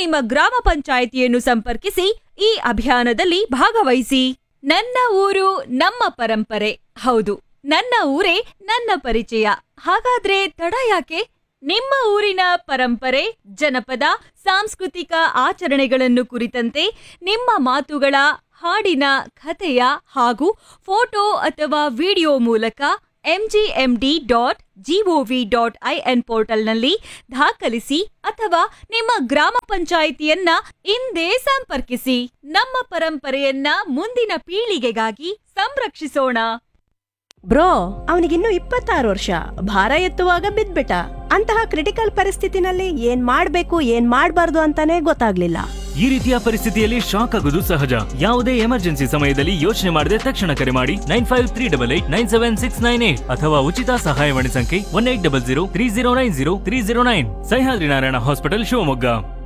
ನಿಮ್ಮ ಗ್ರಾಮ ಪಂಚಾಯಿತಿಯನ್ನು ಸಂಪರ್ಕಿಸಿ ಈ ಅಭಿಯಾನದಲ್ಲಿ ಭಾಗವಹಿಸಿ ನನ್ನ ಊರು ನಮ್ಮ ಪರಂಪರೆ ಹೌದು ನನ್ನ ಊರೇ ನನ್ನ ಪರಿಚಯ ಹಾಗಾದ್ರೆ ತಡ ಯಾಕೆ ನಿಮ್ಮ ಊರಿನ ಪರಂಪರೆ ಜನಪದ ಸಾಂಸ್ಕೃತಿಕ ಆಚರಣೆಗಳನ್ನು ಕುರಿತಂತೆ ನಿಮ್ಮ ಮಾತುಗಳ ಹಾಡಿನ ಕಥೆಯ ಹಾಗೂ ಫೋಟೋ ಅಥವಾ ವಿಡಿಯೋ ಮೂಲಕ MGMD dot GOV dot IN ಪೋರ್ಟಲ್ನಲ್ಲಿ ದಾಖಲಿಸಿ ಅಥವಾ ನಿಮ್ಮ ಗ್ರಾಮ ಪಂಚಾಯಿತಿಯನ್ನ ಇಂದೇ ಸಂಪರ್ಕಿಸಿ ನಮ್ಮ ಪರಂಪರೆಯನ್ನ ಮುಂದಿನ ಪೀಳಿಗೆಗಾಗಿ ಸಂರಕ್ಷಿಸೋಣ ಬ್ರೋ ಅವನಿಗಿನ್ನು ಇಪ್ಪತ್ತಾರು ವರ್ಷ ಭಾರ ಎತ್ತುವಾಗ ಬಿದ್ಬಿಟ್ಟ ಅಂತಹ ಕ್ರಿಟಿಕಲ್ ಪರಿಸ್ಥಿತಿನಲ್ಲಿ ಏನ್ ಮಾಡ್ಬೇಕು ಏನ್ ಮಾಡ್ಬಾರ್ದು ಅಂತಾನೆ ಗೊತ್ತಾಗ್ಲಿಲ್ಲ ಈ ರೀತಿಯ ಪರಿಸ್ಥಿತಿಯಲ್ಲಿ ಶಾಕ್ ಆಗೋದು ಸಹಜ ಯಾವುದೇ ಎಮರ್ಜೆನ್ಸಿ ಸಮಯದಲ್ಲಿ ಯೋಚನೆ ಮಾಡದೆ ತಕ್ಷಣ ಕರೆ ಮಾಡಿ nine five three double eight nine seven six nine eight ಅಥವಾ ಉಚಿತ ಸಹಾಯವಾಣಿ ಸಂಖ್ಯೆ one eight double zero three zero nine zero three zero nine Sahyadri Narayana hospital Shivamogga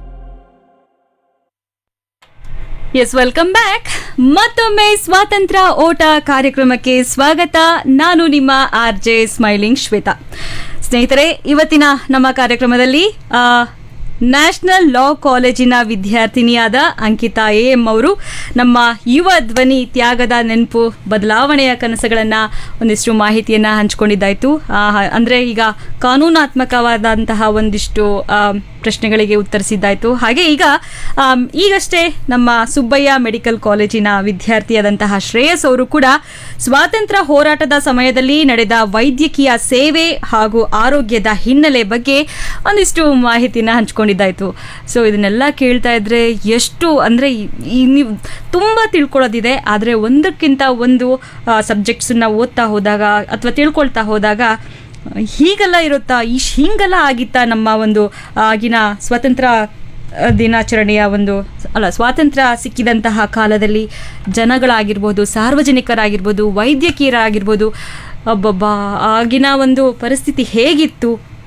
yes welcome back ಮತ್ತೊಮ್ಮೆ ಸ್ವಾತಂತ್ರ್ಯ ಓಟ ಕಾರ್ಯಕ್ರಮಕ್ಕೆ ಸ್ವಾಗತ ನಾನು ನಿಮ್ಮ ಆರ್ ಜೆ ಸ್ಮೈಲಿಂಗ್ ಶ್ವೇತಾ ಸ್ನೇಹಿತರೆ ಇವತ್ತಿನ ನಮ್ಮ ಕಾರ್ಯಕ್ರಮದಲ್ಲಿ ಆ, ನ್ಯಾಷನಲ್ ಲಾ ಕಾಲೇಜಿನ ವಿದ್ಯಾರ್ಥಿನಿಯಾದ ಅಂಕಿತಾ ಎ ಎಂ ಅವರು ನಮ್ಮ ಯುವ ಧ್ವನಿ ತ್ಯಾಗದ ನೆನಪು ಬದಲಾವಣೆಯ ಕನಸುಗಳನ್ನು ಒಂದಿಷ್ಟು ಮಾಹಿತಿಯನ್ನು ಹಂಚಿಕೊಂಡಿದ್ದಾಯಿತು ಅಂದರೆ ಈಗ ಕಾನೂನಾತ್ಮಕವಾದಂತಹ ಒಂದಿಷ್ಟು ಆ, ಪ್ರಶ್ನೆಗಳಿಗೆ ಉತ್ತರಿಸಿದ್ದಾಯಿತು ಹಾಗೆ ಈಗ ಆಮ್, ಈಗಷ್ಟೇ ನಮ್ಮ ಸುಬ್ಬಯ್ಯ ಮೆಡಿಕಲ್ ಕಾಲೇಜಿನ ವಿದ್ಯಾರ್ಥಿಯಾದಂತಹ ಶ್ರೇಯಸ್ ಅವರು ಕೂಡ ಸ್ವಾತಂತ್ರ್ಯ ಹೋರಾಟದ ಸಮಯದಲ್ಲಿ ನಡೆದ ವೈದ್ಯಕೀಯ ಸೇವೆ ಹಾಗೂ ಆರೋಗ್ಯದ ಹಿನ್ನೆಲೆ ಬಗ್ಗೆ ಒಂದಿಷ್ಟು ಮಾಹಿತಿನ ಹಂಚ್ಕೊಂಡಿದ್ದಾಯಿತು ಸೊ ಇದನ್ನೆಲ್ಲ ಕೇಳ್ತಾ ಇದ್ರೆ ಎಷ್ಟು ಅಂದರೆ ನೀವು ತುಂಬ ತಿಳ್ಕೊಳ್ಳೋದಿದೆ ಆದರೆ ಒಂದಕ್ಕಿಂತ ಒಂದು ಸಬ್ಜೆಕ್ಟ್ಸನ್ನ ಓದ್ತಾ ಹೋದಾಗ ಅಥವಾ ತಿಳ್ಕೊಳ್ತಾ ಹೋದಾಗ ಹೀಗೆಲ್ಲ ಇರುತ್ತಾ ಇಶ್ ಹಿಂಗೆಲ್ಲ ಆಗಿತ್ತಾ ನಮ್ಮ ಒಂದು ಆಗಿನ ಸ್ವತಂತ್ರ ಆ, ದಿನಾಚರಣೆಯ ಒಂದು ಅಲ್ಲ ಸ್ವಾತಂತ್ರ್ಯ ಸಿಕ್ಕಿದಂತಹ ಕಾಲದಲ್ಲಿ ಜನಗಳಾಗಿರ್ಬೋದು ಸಾರ್ವಜನಿಕರಾಗಿರ್ಬೋದು ವೈದ್ಯಕೀಯರಾಗಿರ್ಬೋದು ಒಬ್ಬೊಬ್ಬ ಆಗಿನ ಒಂದು ಪರಿಸ್ಥಿತಿ ಹೇಗಿತ್ತು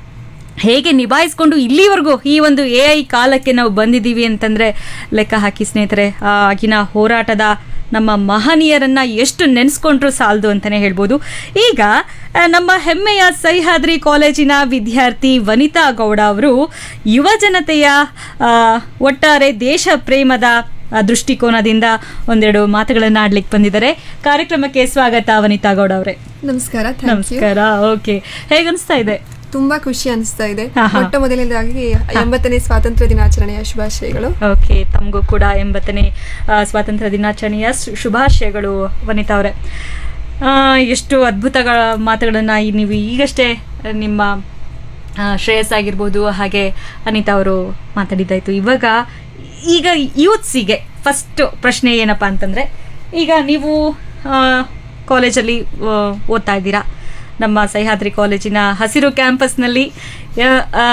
ಹೇಗೆ ನಿಭಾಯಿಸ್ಕೊಂಡು ಇಲ್ಲಿವರೆಗೂ ಈ ಒಂದು ಎ ಐ ಕಾಲಕ್ಕೆ ನಾವು ಬಂದಿದ್ದೀವಿ ಅಂತಂದರೆ ಲೆಕ್ಕ ಹಾಕಿ ಸ್ನೇಹಿತರೆ ಆ ಆಗಿನ ಹೋರಾಟದ ನಮ್ಮ ಮಹನೀಯರನ್ನ ಎಷ್ಟು ನೆನೆಸ್ಕೊಂಡ್ರು ಸಾಲದು ಅಂತಲೇ ಹೇಳ್ಬೋದು ಈಗ ಆ, ನಮ್ಮ ಹೆಮ್ಮೆಯ ಸಹ್ಯಾದ್ರಿ ಕಾಲೇಜಿನ ವಿದ್ಯಾರ್ಥಿ ವನಿತಾ ಗೌಡ ಅವರು ಯುವ ಜನತೆಯ ಆ, ಒಟ್ಟಾರೆ ದೇಶ ಪ್ರೇಮದ ಆ, ದೃಷ್ಟಿಕೋನದಿಂದ ಒಂದೆರಡು ಮಾತುಗಳನ್ನು ಆಡ್ಲಿಕ್ಕೆ ಬಂದಿದ್ದಾರೆ ಕಾರ್ಯಕ್ರಮಕ್ಕೆ ಸ್ವಾಗತ ವನಿತಾ ಗೌಡ ಅವರೇ ನಮಸ್ಕಾರ ಥ್ಯಾಂಕ್ ಯು ನಮಸ್ಕಾರ ಓಕೆ ಹೇಗನ್ನಿಸ್ತಾ ಇದೆ ತುಂಬಾ ಖುಷಿ ಅನಿಸ್ತಾ ಇದೆ ಹಾ, ಹಾ. ಮೊಟ್ಟ ಮೊದಲನೇದಾಗಿ ಎಂಬತ್ತನೇ ಸ್ವಾತಂತ್ರ್ಯ ದಿನಾಚರಣೆಯ ಶುಭಾಶಯಗಳು ಓಕೆ ತಮಗೂ ಕೂಡ ಎಂಬತ್ತನೇ ಆ, ಸ್ವಾತಂತ್ರ್ಯ ದಿನಾಚರಣೆಯ ಶು- ಶುಭಾಶಯಗಳು ವನಿತಾ ಅವರೇ ಆ, ಎಷ್ಟು ಅದ್ಭುತಗಳ ಮಾತುಗಳನ್ನು ನೀವು ಈಗಷ್ಟೇ ನಿಮ್ಮ ಆ, ಶ್ರೇಯಸ್ ಆಗಿರ್ಬೋದು ಹಾಗೆ ಅನಿತಾ ಅವರು ಮಾತಾಡಿದ್ದಾಯಿತು ಇವಾಗ ಈಗ ಯೂತ್ಸಿಗೆ ಫಸ್ಟ್ ಪ್ರಶ್ನೆ ಏನಪ್ಪ ಅಂತಂದರೆ ಈಗ ನೀವು ಆ, ಕಾಲೇಜಲ್ಲಿ ಆ, ಓದ್ತಾ ಇದ್ದೀರಾ ನಮ್ಮ ಸಹ್ಯಾದ್ರಿ ಕಾಲೇಜಿನ ಹಸಿರು ಕ್ಯಾಂಪಸ್ನಲ್ಲಿ ಆ, ಆ,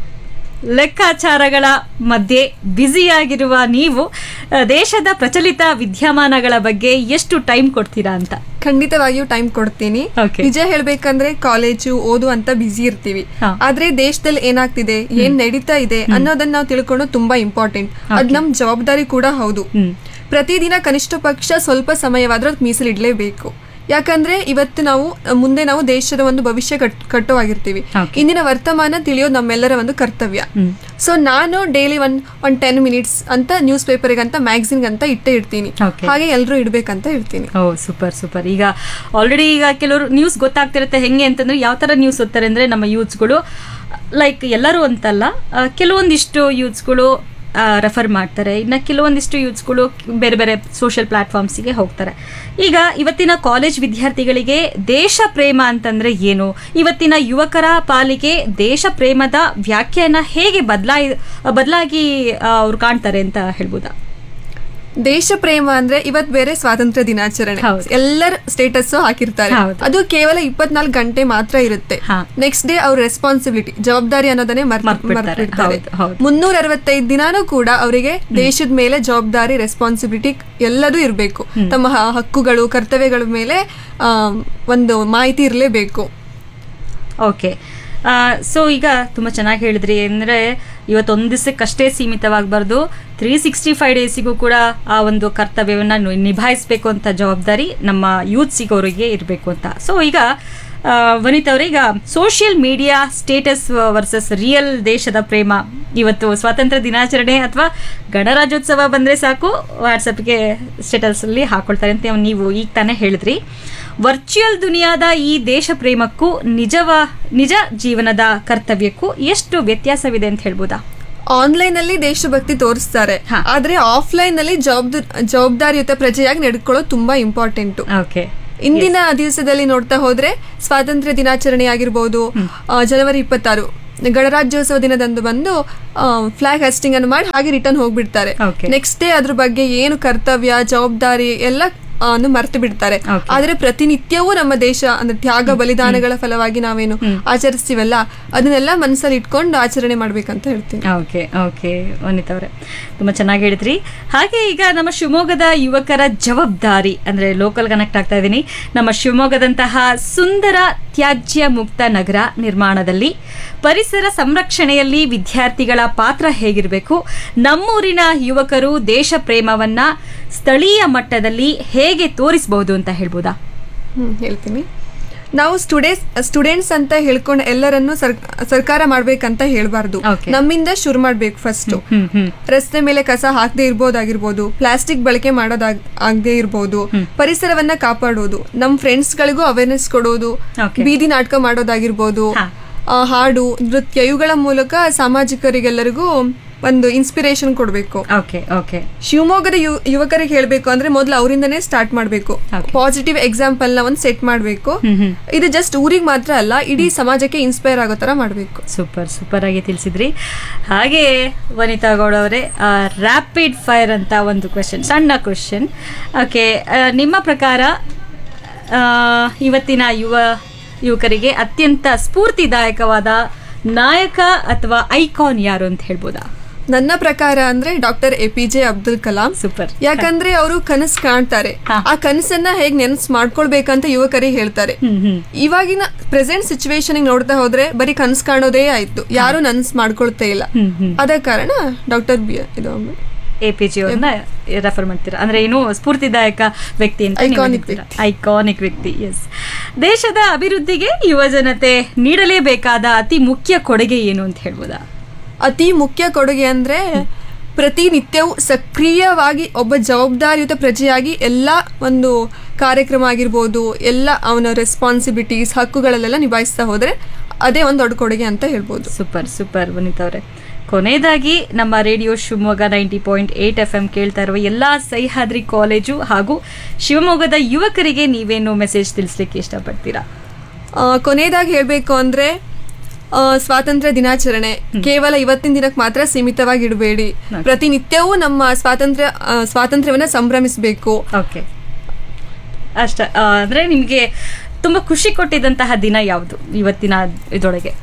ಲೆಕ್ಕಾಚಾರಗಳ ಮಧ್ಯೆ ಬ್ಯುಸಿಯಾಗಿರುವ ನೀವು ಆ, ದೇಶದ ಪ್ರಚಲಿತ ವಿದ್ಯಮಾನಗಳ ಬಗ್ಗೆ ಎಷ್ಟು ಟೈಮ್ ಕೊಡ್ತೀರಾ ಅಂತ ಖಂಡಿತವಾಗಿಯೂ ಟೈಮ್ ಕೊಡ್ತೀನಿ Okay. ನಿಜ ಹೇಳ್ಬೇಕಂದ್ರೆ ಕಾಲೇಜು ಓದು ಅಂತ ಬಿಸಿ ಇರ್ತೀವಿ ಹಾ. ಆದ್ರೆ ದೇಶದಲ್ಲಿ ಏನಾಗ್ತಿದೆ ಏನ್ ನಡೀತಾ ಇದೆ ಅನ್ನೋದನ್ನ ನಾವು ತಿಳ್ಕೊಂಡು ತುಂಬಾ ಇಂಪಾರ್ಟೆಂಟ್ ಅದ್ ನಮ್ ಜವಾಬ್ದಾರಿ ಕೂಡ ಹೌದು ಹ್ಮ್. ಪ್ರತಿದಿನ ಕನಿಷ್ಠ ಪಕ್ಷ ಸ್ವಲ್ಪ ಸಮಯವಾದ್ರೂ ಅದಕ್ಕೆ ಮೀಸಲಿಡ್ಲೇಬೇಕು ಯಾಕಂದ್ರೆ ಇವತ್ತು ನಾವು ಮುಂದೆ ನಾವು ದೇಶದ ಒಂದು ಭವಿಷ್ಯ ಕಟ್ ಕಟ್ಟುವಾಗಿರ್ತೀವಿ Okay. ಇಂದಿನ ವರ್ತಮಾನ ತಿಳಿಯೋದು ನಮ್ಮೆಲ್ಲರ ಒಂದು ಕರ್ತವ್ಯ ಹ್ಮ್. ಸೊ ನಾನು daily one one ten minutes ಅಂತ ನ್ಯೂಸ್ ಪೇಪರ್ಗಂತ ಮ್ಯಾಗಝಿನ್ ಅಂತ ಇಟ್ಟೇ ಇಡ್ತೀನಿ Okay. ಹಾಗೆ ಎಲ್ಲರೂ ಇಡ್ಬೇಕಂತ ಇಡ್ತೀನಿ ಓ ಸೂಪರ್ ಸೂಪರ್ ಈಗ ಆಲ್ರೆಡಿ ಈಗ ಕೆಲವರು ನ್ಯೂಸ್ ಗೊತ್ತಾಗ್ತಿರುತ್ತೆ ಹೆಂಗೆ ಅಂತಂದ್ರೆ ಯಾವ ಥರ ನ್ಯೂಸ್ ಓದ್ತಾರೆ ಅಂದರೆ ನಮ್ಮ ಯೂತ್ಸ್ಗಳು ಲೈಕ್ ಎಲ್ಲರೂ ಅಂತಲ್ಲ ಆ, ಕೆಲವೊಂದಿಷ್ಟು ಯೂತ್ಸ್ಗಳು ರೆಫರ್ ಮಾಡ್ತಾರೆ ಇನ್ನು ಕೆಲವೊಂದಿಷ್ಟು ಯೂತ್ಸ್ಗಳು ಬೇರೆ ಬೇರೆ ಸೋಷಿಯಲ್ ಪ್ಲಾಟ್ಫಾರ್ಮ್ಸಿಗೆ ಹೋಗ್ತಾರೆ ಈಗ ಇವತ್ತಿನ ಕಾಲೇಜ್ ವಿದ್ಯಾರ್ಥಿಗಳಿಗೆ ದೇಶ ಪ್ರೇಮ ಅಂತಂದ್ರೆ ಏನು ಇವತ್ತಿನ ಯುವಕರ ಪಾಲಿಗೆ ದೇಶ ಪ್ರೇಮದ ವ್ಯಾಖ್ಯಾನ ಹೇಗೆ ಬದಲಾಯಿ ಬದಲಾಗಿ ಅವ್ರು ಕಾಣ್ತಾರೆ ಅಂತ ಹೇಳ್ಬೋದಾ ದೇಶ ಪ್ರೇಮ ಅಂದ್ರೆ ಇವತ್ ಬೇರೆ ಸ್ವಾತಂತ್ರ್ಯ ದಿನಾಚರಣೆ ಹೌದು. ಎಲ್ಲರ ಸ್ಟೇಟಸ್ ಹಾಕಿರ್ತಾರೆ ಹೌದು. ಅದು ಕೇವಲ ಇಪ್ಪತ್ನಾಲ್ಕು ಗಂಟೆ ಮಾತ್ರ ಇರುತ್ತೆ ಹಾ. ನೆಕ್ಸ್ಟ್ ಡೇ ಅವ್ರ ರೆಸ್ಪಾನ್ಸಿಬಿಲಿಟಿ ಜವಾಬ್ದಾರಿ ಅನ್ನೋದನ್ನೇ ಮರ್ತ್ಬಿಡ್ತಾರೆ. ಹೌದು, ಹೌದು. ಮುನ್ನೂರ ಅರವತ್ತೈದು ದಿನಾನೂ ಕೂಡ ಅವರಿಗೆ ದೇಶದ ಮೇಲೆ ಜವಾಬ್ದಾರಿ ರೆಸ್ಪಾನ್ಸಿಬಿಲಿಟಿ ಎಲ್ಲದೂ ಇರಬೇಕು ತಮ್ಮ ಹ- ಹಕ್ಕುಗಳು ಕರ್ತವ್ಯಗಳ ಮೇಲೆ ಆ, ಒಂದು ಮಾಹಿತಿ ಇರಲೇಬೇಕು ಓಕೆ ಸೊ ಈಗ ತುಂಬ ಚೆನ್ನಾಗಿ ಹೇಳಿದ್ರಿ ಅಂದರೆ ಇವತ್ತು ಒಂದು ದಿವಸಕ್ಕಷ್ಟೇ ಸೀಮಿತವಾಗಬಾರ್ದು ತ್ರೀ ಸಿಕ್ಸ್ಟಿ ಫೈವ್ ಡೇಸಿಗೂ ಕೂಡ ಆ ಒಂದು ಕರ್ತವ್ಯವನ್ನು ನಿಭಾಯಿಸಬೇಕು ಅಂತ ಜವಾಬ್ದಾರಿ ನಮ್ಮ ಯೂತ್ ಸಿಗೋರಿಗೆ ಇರಬೇಕು ಅಂತ ಸೊ ಈಗ ಆ, ವನಿತಾ ಅವರೇ ಈಗ social media status versus real ದೇಶದ ಪ್ರೇಮ ಇವತ್ತು ಸ್ವಾತಂತ್ರ್ಯ ದಿನಾಚರಣೆ ಅಥವಾ ಗಣರಾಜ್ಯೋತ್ಸವ ಬಂದರೆ ಸಾಕು ವಾಟ್ಸಪ್ಗೆ ಸ್ಟೇಟಸಲ್ಲಿ ಹಾಕೊಳ್ತಾರೆ ಅಂತ ನೀವು ಈಗ ತಾನೇ ಹೇಳಿದ್ರಿ ವರ್ಚುವಲ್ ದುನಿಯಾದ ಈ ದೇಶ ಪ್ರೇಮಕ್ಕೂ ನಿಜವ ನಿಜ ಜೀವನದ ಕರ್ತವ್ಯಕ್ಕೂ ಎಷ್ಟು ವ್ಯತ್ಯಾಸವಿದೆ ಅಂತ ಹೇಳ್ಬೋದಾ ಆನ್ಲೈನ್ ಅಲ್ಲಿ ದೇಶಭಕ್ತಿ ತೋರಿಸ್ತಾರೆ ಹಾ. ಆದ್ರೆ ಆಫ್ಲೈನ್ ಅಲ್ಲಿ ಜವಾಬ್ದ ಜವಾಬ್ದಾರಿಯುತ ಪ್ರಜೆಯಾಗಿ ನಡ್ಕೊಳ್ಳೋದು ತುಂಬಾ ಇಂಪಾರ್ಟೆಂಟ್ ಓಕೆ ಇಂದಿನ ದಿವಸದಲ್ಲಿ ನೋಡ್ತಾ ಹೋದ್ರೆ ಸ್ವಾತಂತ್ರ್ಯ ದಿನಾಚರಣೆ ಆಗಿರ್ಬೋದು ಆ, ಜನವರಿ ಇಪ್ಪತ್ತಾರು ಗಣರಾಜ್ಯೋತ್ಸವ ದಿನದಂದು ಬಂದು ಫ್ಲಾಗ್ ಹಾಸ್ಟಿಂಗ್ ಅನ್ನು ಮಾಡಿ ಹಾಗೆ ರಿಟರ್ನ್ ಹೋಗ್ಬಿಡ್ತಾರೆ Okay. ನೆಕ್ಸ್ಟ್ ಡೇ ಅದ್ರ ಬಗ್ಗೆ ಏನು ಕರ್ತವ್ಯ ಜವಾಬ್ದಾರಿ ಎಲ್ಲ ಆ, ಅನ್ನು ಮರೆತು ಬಿಡ್ತಾರೆ Okay. ಆದ್ರೆ ಪ್ರತಿನಿತ್ಯವೂ ನಮ್ಮ ದೇಶ ಅಂದ್ರೆ ತ್ಯಾಗ ಬಲಿದಾನಗಳ ಫಲವಾಗಿ ನಾವೇನು ಆಚರಿಸ್ತೀವಲ್ಲ ಅದನ್ನೆಲ್ಲ ಮನಸ್ಸಲ್ಲಿ ಇಟ್ಕೊಂಡು ಆಚರಣೆ ಮಾಡ್ಬೇಕಂತ ಹೇಳ್ತೀನಿ ಓಕೆ ಓಕೆ ವನಿತಾ ಅವರೇ ತುಂಬ ಚೆನ್ನಾಗಿ ಹೇಳಿದ್ರಿ ಹಾಗೆ ಈಗ ನಮ್ಮ ಶಿವಮೊಗ್ಗದ ಯುವಕರ ಜವಾಬ್ದಾರಿ ಅಂದರೆ ಲೋಕಲ್ ಕನೆಕ್ಟ್ ಆಗ್ತಾ ಇದ್ದೀನಿ ನಮ್ಮ ಶಿವಮೊಗ್ಗದಂತಹ ಸುಂದರ ತ್ಯಾಜ್ಯ ಮುಕ್ತ ನಗರ ನಿರ್ಮಾಣದಲ್ಲಿ ಪರಿಸರ ಸಂರಕ್ಷಣೆಯಲ್ಲಿ ವಿದ್ಯಾರ್ಥಿಗಳ ಪಾತ್ರ ಹೇಗಿರಬೇಕು ನಮ್ಮೂರಿನ ಯುವಕರು ದೇಶ ಪ್ರೇಮವನ್ನ ಸ್ಥಳೀಯ ಮಟ್ಟದಲ್ಲಿ ಹೇಗೆ ತೋರಿಸಬಹುದು ಅಂತ ಹೇಳ್ಬೋದಾ ಹ್ಮ್ ಹೇಳ್ತೀನಿ ನಾವು ಸ್ಟೂಡೆಂಟ್ಸ್ ಸ್ಟೂಡೆಂಟ್ಸ್ ಅಂತ ಹೇಳ್ಕೊಂಡು ಎಲ್ಲರನ್ನು ಸರ್- ಸರ್ಕಾರ ಮಾಡ್ಬೇಕಂತ ಹೇಳ್ಬಾರ್ದು Okay. ನಮ್ಮಿಂದ ಶುರು ಮಾಡ್ಬೇಕು ಫಸ್ಟ್ ಹ್ಮ್ ಹ್ಮ್ ರಸ್ತೆ ಮೇಲೆ ಕಸ ಹಾಕದೇ ಇರ್ಬೋದಾಗಿರ್ಬೋದು ಪ್ಲಾಸ್ಟಿಕ್ ಬಳಕೆ ಮಾಡೋದಾಗ ಆಗದೆ ಇರ್ಬೋದು ಪರಿಸರವನ್ನ ಕಾಪಾಡೋದು ನಮ್ಮ ಫ್ರೆಂಡ್ಸ್ಗಳಿಗೂ ಅವೇರ್ನೆಸ್ ಕೊಡೋದು Okay. ಬೀದಿ ನಾಟಕ ಮಾಡೋದಾಗಿರ್ಬೋದು ಹಾ. ಆ, ಹಾಡು ನೃತ್ಯ ಇವುಗಳ ಮೂಲಕ ಸಾಮಾಜಿಕರಿಗೆಲ್ಲರಿಗೂ ಒಂದು ಇನ್ಸ್ಪಿರೇಷನ್ ಕೊಡಬೇಕು ಓಕೆ ಓಕೆ ಶಿವಮೊಗ್ಗದ ಯು ಯುವಕರಿಗೆ ಹೇಳಬೇಕು ಅಂದ್ರೆ ಮೊದಲು ಅವರಿಂದನೇ ಸ್ಟಾರ್ಟ್ ಮಾಡಬೇಕು Okay. ಪಾಸಿಟಿವ್ ಎಕ್ಸಾಂಪಲ್ ನ ಒಂದು ಸೆಟ್ ಮಾಡಬೇಕು ಹ್ಮ್ ಹ್ಮ್ ಇದು ಜಸ್ಟ್ ಊರಿಗೆ ಮಾತ್ರ ಅಲ್ಲ ಇಡೀ ಸಮಾಜಕ್ಕೆ ಇನ್ಸ್ಪೈರ್ ಆಗೋ ತರ ಮಾಡಬೇಕು ಸೂಪರ್ ಸೂಪರ್ ಆಗಿ ತಿಳಿಸಿದ್ರಿ ಹಾಗೆ ವನಿತಾ ಗೌಡ ಅವರೇ ರ್ಯಾಪಿಡ್ ಫೈರ್ ಅಂತ ಒಂದು ಕ್ವೆಶನ್ ಸಣ್ಣ ಕ್ವೆಶನ್ ಓಕೆ ನಿಮ್ಮ ಪ್ರಕಾರ ಆ, ಇವತ್ತಿನ ಯುವ ಯುವಕರಿಗೆ ಅತ್ಯಂತ ಸ್ಫೂರ್ತಿದಾಯಕವಾದ ನಾಯಕ ಅಥವಾ ಐಕಾನ್ ಯಾರು ಅಂತ ಹೇಳ್ಬೋದಾ ನನ್ನ ಪ್ರಕಾರ ಅಂದ್ರೆ doctor A P J Abdul Kalam super ಯಾಕಂದ್ರೆ ಅವರು ಕನಸು ಕಾಣ್ತಾರೆ ಹಾ. ಆ ಕನಸನ್ನ ಹೇಗ್ ನೆನಸು ಮಾಡ್ಕೊಳ್ಬೇಕಂತ ಯುವಕರಿಗೆ ಹೇಳ್ತಾರೆ ಹ್ಮ್ ಹ್ಮ್ ಇವಾಗಿನ ಪ್ರೆಸೆಂಟ್ ಸಿಚುವೇಶನ್ ನೋಡ್ತಾ ಹೋದ್ರೆ ಬರೀ ಕನಸು ಕಾಣೋದೇ ಆಯ್ತು ಯಾರು ನನ್ಸ್ ಮಾಡ್ಕೊಳ್ತಾ ಇಲ್ಲ ಹ್ಮ್ ಹ್ಮ್ ಅದ ಕಾರಣ ಡಾಕ್ಟರ್ ಬಿ ಇದು ಎ ಪಿ ಜಿ ಅವ್ರನ್ನ ರೆಫರ್ ಮಾಡ್ತೀರಾ ಅಂದ್ರೆ ಏನು ಸ್ಫೂರ್ತಿದಾಯಕ ವ್ಯಕ್ತಿ ಅಂತ Iconic ಐಕಾನಿಕ್ ವ್ಯಕ್ತಿ ಎಸ್ ದೇಶದ ಅಭಿವೃದ್ಧಿಗೆ ಯುವ ಜನತೆ ನೀಡಲೇಬೇಕಾದ ಅತಿ ಮುಖ್ಯ ಕೊಡುಗೆ ಏನು ಅಂತ ಹೇಳ್ಬೋದಾ ಅತಿ ಮುಖ್ಯ ಕೊಡುಗೆ ಅಂದ್ರೆ ಪ್ರತಿನಿತ್ಯವೂ ಸಕ್ರಿಯವಾಗಿ ಒಬ್ಬ ಜವಾಬ್ದಾರಿಯುತ ಪ್ರಜೆಯಾಗಿ ಎಲ್ಲ ಒಂದು ಕಾರ್ಯಕ್ರಮ ಆಗಿರ್ಬೋದು ಎಲ್ಲ ಅವನ ರೆಸ್ಪಾನ್ಸಿಬಿಲಿಟೀಸ್ ಹಕ್ಕುಗಳಲ್ಲೆಲ್ಲ ನಿಭಾಯಿಸ್ತಾ ಹೋದ್ರೆ ಅದೇ ಒಂದು ದೊಡ್ಡ ಕೊಡುಗೆ ಅಂತ ಹೇಳ್ಬೋದು ಸೂಪರ್ ಸೂಪರ್ ವನಿತಾ ಅವರೇ ಕೊನೆಯದಾಗಿ ನಮ್ಮ radio Shivamogga ninety point eight F M ಕೇಳ್ತಾ ಇರುವ ಎಲ್ಲ ಸಹ್ಯಾದ್ರಿ ಕಾಲೇಜು ಹಾಗೂ ಶಿವಮೊಗ್ಗದ ಯುವಕರಿಗೆ ನೀವೇನು ಮೆಸೇಜ್ ತಿಳಿಸ್ಲಿಕ್ಕೆ ಇಷ್ಟಪಡ್ತೀರಾ ಆ, ಕೊನೆಯದಾಗಿ ಹೇಳಬೇಕು ಅಂದ್ರೆ ಆ, ಸ್ವಾತಂತ್ರ್ಯ ದಿನಾಚರಣೆ ಕೇವಲ ಇವತ್ತಿನ ದಿನಕ್ಕೆ ಮಾತ್ರ ಸೀಮಿತವಾಗಿ ಇಡಬೇಡಿ ಪ್ರತಿನಿತ್ಯವೂ ನಮ್ಮ ಸ್ವಾತಂತ್ರ್ಯ ಆ, ಸ್ವಾತಂತ್ರ್ಯವನ್ನ ಸಂಭ್ರಮಿಸಬೇಕು ಓಕೆ ಅಷ್ಟ ಆ, ಅಂದ್ರೆ ನಿಮಗೆ ತುಂಬಾ ಖುಷಿ ಕೊಟ್ಟಿದ್ದಂತಹ ದಿನ ಯಾವುದು ಇವತ್ತಿನ ಇದರೊಳಗೆ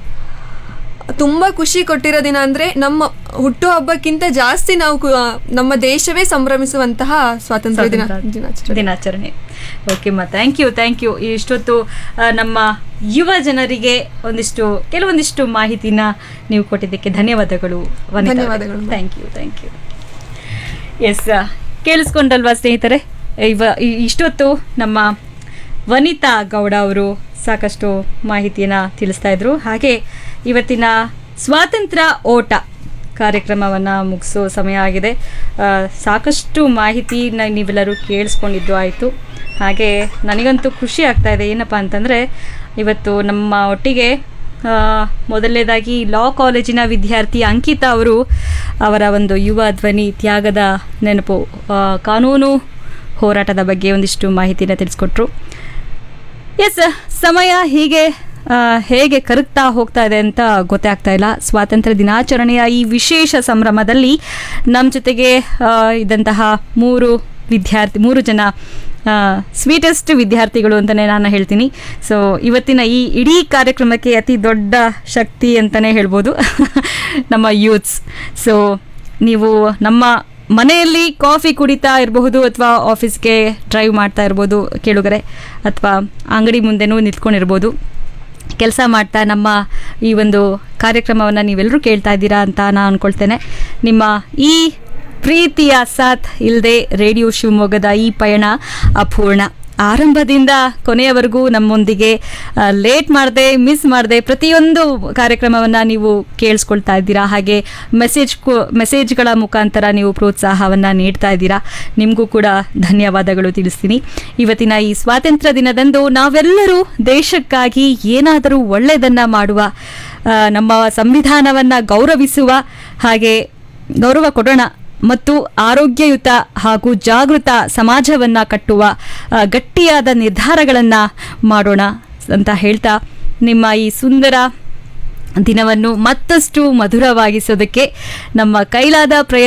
ತುಂಬಾ ಖುಷಿ ಕೊಟ್ಟಿರೋ ದಿನ ಅಂದ್ರೆ ನಮ್ಮ ಹುಟ್ಟು ಹಬ್ಬಕ್ಕಿಂತ ಜಾಸ್ತಿ ನಾವು ಕು- ಆ, ನಮ್ಮ ದೇಶವೇ ಸಂಭ್ರಮಿಸುವಂತಹ ಸ್ವಾತಂತ್ರ್ಯ ದಿನ ದಿನಾಚರಣೆ ದಿನಾಚರಣೆ ಓಕೆ ಮಾ ಥ್ಯಾಂಕ್ ಯು ಥ್ಯಾಂಕ್ ಯು ಇಷ್ಟೊತ್ತು ಆ, ನಮ್ಮ ಯುವ ಜನರಿಗೆ ಒಂದಿಷ್ಟು ಕೆಲವೊಂದಿಷ್ಟು ಮಾಹಿತಿನ ನೀವು ಕೊಟ್ಟಿದ್ದಕ್ಕೆ ಧನ್ಯವಾದಗಳು ಧನ್ಯವಾದಗಳು. Thank you thank you yes ಕೇಳಿಸ್ಕೊಂಡಲ್ವಾ ಸ್ನೇಹಿತರೆ ಇವ ಈ- ಇಷ್ಟೊತ್ತು ನಮ್ಮ ವನಿತಾ ಗೌಡ ಅವರು ಸಾಕಷ್ಟು ಮಾಹಿತಿಯನ್ನು ತಿಳಿಸ್ತಾ ಇದ್ರು ಹಾಗೆ ಇವತ್ತಿನ ಸ್ವಾತಂತ್ರ್ಯ ಓಟ ಕಾರ್ಯಕ್ರಮವನ್ನು ಮುಗಿಸೋ ಸಮಯ ಆಗಿದೆ ಆ, ಸಾಕಷ್ಟು ಮಾಹಿತಿನ ನೀವೆಲ್ಲರೂ ಕೇಳಿಸ್ಕೊಂಡಿದ್ದು ಆಯಿತು ಹಾಗೆ ನನಗಂತೂ ಖುಷಿ ಆಗ್ತಾ ಇದೆ ಏನಪ್ಪ ಅಂತಂದರೆ ಇವತ್ತು ನಮ್ಮ ಒಟ್ಟಿಗೆ ಆ, ಮೊದಲನೇದಾಗಿ ಲಾ ಕಾಲೇಜಿನ ವಿದ್ಯಾರ್ಥಿ ಅಂಕಿತಾ ಅವರು ಅವರ ಒಂದು ಯುವ ಧ್ವನಿ ತ್ಯಾಗದ ನೆನಪು ಆ, ಕಾನೂನು ಹೋರಾಟದ ಬಗ್ಗೆ ಒಂದಿಷ್ಟು ಮಾಹಿತಿನ ತಿಳಿಸ್ಕೊಟ್ರು ಎಸ್ ಸಮಯ ಹೀಗೆ ಆ, ಹೇಗೆ ಕರಗ್ತಾ ಹೋಗ್ತಾ ಇದೆ ಅಂತ ಗೊತ್ತಾಗ್ತಾ ಇಲ್ಲ ಸ್ವಾತಂತ್ರ್ಯ ದಿನಾಚರಣೆಯ ಈ ವಿಶೇಷ ಸಂಭ್ರಮದಲ್ಲಿ ನಮ್ಮ ಜೊತೆಗೆ ಆ, ಇದ್ದಂತಹ ಮೂರು ವಿದ್ಯಾರ್ಥಿ ಮೂರು ಜನ ಸ್ವೀಟೆಸ್ಟ್ ವಿದ್ಯಾರ್ಥಿಗಳು ಅಂತಲೇ ನಾನು ಹೇಳ್ತೀನಿ ಸೊ ಇವತ್ತಿನ ಈ ಇಡೀ ಕಾರ್ಯಕ್ರಮಕ್ಕೆ ಅತಿ ದೊಡ್ಡ ಶಕ್ತಿ ಅಂತಲೇ ಹೇಳ್ಬೋದು ನಮ್ಮ ಯೂತ್ಸ್ ಸೊ ನೀವು ನಮ್ಮ ಮನೆಯಲ್ಲಿ ಕಾಫಿ ಕುಡಿತಾ ಇರಬಹುದು ಅಥವಾ ಆಫೀಸ್ಗೆ ಡ್ರೈವ್ ಮಾಡ್ತಾ ಇರ್ಬೋದು ಕೇಳುಗರೆ ಅಥವಾ ಅಂಗಡಿ ಮುಂದೆನೂ ನಿಂತ್ಕೊಂಡಿರ್ಬೋದು ಕೆಲಸ ಮಾಡ್ತಾ ನಮ್ಮ ಈ ಒಂದು ಕಾರ್ಯಕ್ರಮವನ್ನು ನೀವೆಲ್ಲರೂ ಕೇಳ್ತಾ ಇದ್ದೀರಾ ಅಂತ ನಾನು ಅಂದ್ಕೊಳ್ತೇನೆ ನಿಮ್ಮ ಈ ಪ್ರೀತಿಯ ಸಾಥ್ ಇಲ್ಲದೆ ರೇಡಿಯೋ ಶಿವಮೊಗ್ಗದ ಈ ಪಯಣ ಅಪೂರ್ಣ ಆರಂಭದಿಂದ ಕೊನೆಯವರೆಗೂ ನಮ್ಮೊಂದಿಗೆ ಲೇಟ್ ಮಾಡದೆ ಮಿಸ್ ಮಾಡದೆ ಪ್ರತಿಯೊಂದು ಕಾರ್ಯಕ್ರಮವನ್ನು ನೀವು ಕೇಳಿಸ್ಕೊಳ್ತಾ ಇದ್ದೀರಾ ಹಾಗೆ ಮೆಸೇಜ್ ಮೆಸೇಜ್ಗಳ ಮುಖಾಂತರ ನೀವು ಪ್ರೋತ್ಸಾಹವನ್ನು ನೀಡ್ತಾ ಇದ್ದೀರಾ ನಿಮಗೂ ಕೂಡ ಧನ್ಯವಾದಗಳು ತಿಳಿಸ್ತೀನಿ ಇವತ್ತಿನ ಈ ಸ್ವಾತಂತ್ರ್ಯ ದಿನದಂದು ನಾವೆಲ್ಲರೂ ದೇಶಕ್ಕಾಗಿ ಏನಾದರೂ ಒಳ್ಳೆಯದನ್ನು ಮಾಡುವ ಆ, ನಮ್ಮ ಸಂವಿಧಾನವನ್ನು ಗೌರವಿಸುವ ಹಾಗೆ ಗೌರವ ಕೊಡೋಣ ಮತ್ತು ಆರೋಗ್ಯಯುತ ಹಾಗೂ ಜಾಗೃತ ಸಮಾಜವನ್ನು ಕಟ್ಟುವ ಆ, ಗಟ್ಟಿಯಾದ ನಿರ್ಧಾರಗಳನ್ನು ಮಾಡೋಣ ಅಂತ ಹೇಳ್ತಾ ನಿಮ್ಮ ಈ ಸುಂದರ ದಿನವನ್ನು ಮತ್ತಷ್ಟು ಮಧುರವಾಗಿಸೋದಕ್ಕೆ ನಮ್ಮ ಕೈಲಾದ ಪ್ರಯತ್ನ